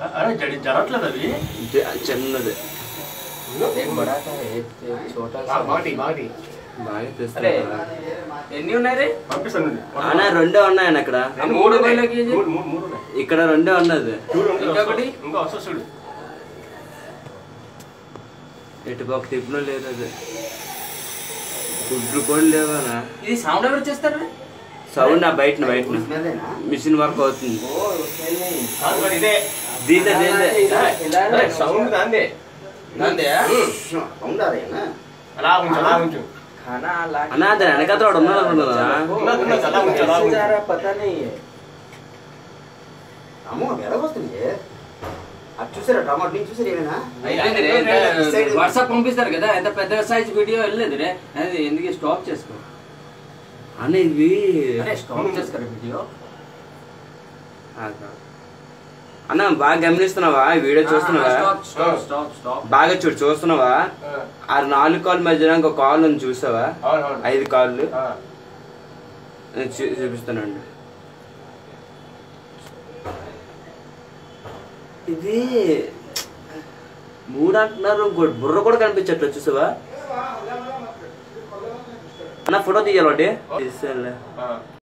అరే జడి జరగట్లేదు అవి జ- చిన్నది एक बड़ा था एक एक छोटा सा బాటి బాటి బాగా अरे తెస్తారా ఎన్ని ఉన్నాయి రే పంపిస్తాను అన్న రెండే ఉన్నాయన్న ఇక్కడ మూడు వేల కేజీ మూడు మూడు మూడు ఉన్నాయి. ఇక్కడ రెండే ఉన్నది చూడు ఇంకా ఇంకొకటి? వస్తా- ఇంకా వస్తా చూడు ఎటు పక్క తిప్పులో లేదు అది గుడ్లు కూడా లేవనా ఇది సౌండ్ ఎవరు చేస్తారు రే? సౌండ్ నా బయట బయట మిషన్ వర్క్ అవుతుంది ఓ उसमें नहीं కాదు మరి ఇదే దీంతో దీంతో ఇలా సౌండ్ దాందే నాందే అలా ఉంచు అలా ఉంచు खाना ला అన్న దాని వెనకాల వాడు ఉన్నాడు అనుకున్నా ఉన్నది, ఉన్నది, అలా ఉంచు, అలా ఉంచు. जा रहा पता नहीं है అమ్మో వెలగొస్తుంది అది చూసారా టమాటో నేను చూసారు ఏమైనా అయిపోయింది రే ఎంత వాట్సాప్ పంపిస్తారు కదా ఎంత పెద్ద సైజ్ వీడియో వెళ్ళలేదు రే అది ఎందుకు స్టాప్ చేసుకో అన్న ఇవి అరే స్టాప్ చేసుకోరు వీడియో ఆగు. అన్న బాగా గమనిస్తున్నావా ఈ వీడియో చూస్తున్నావా స్టాప్ స్టాప్ స్టాప్ స్టాప్ బాగా చూడు చూస్తున్నావా ఆ, ఆ నాలుగు కాల్ మధ్యన ఇంకో కాల్ ఉంది చూసావా అవును అవును ఐదు కాళ్ళు ఆ, నేను చూ- చూపిస్తానండి ఇది మూడు అంటున్నారు ఇంకోటి బుర్ర కూడా కనిపించట్లేదు చూసావా అన్న ఫోటో తీయాలి ఒకటి తీసేయాలి ఆ.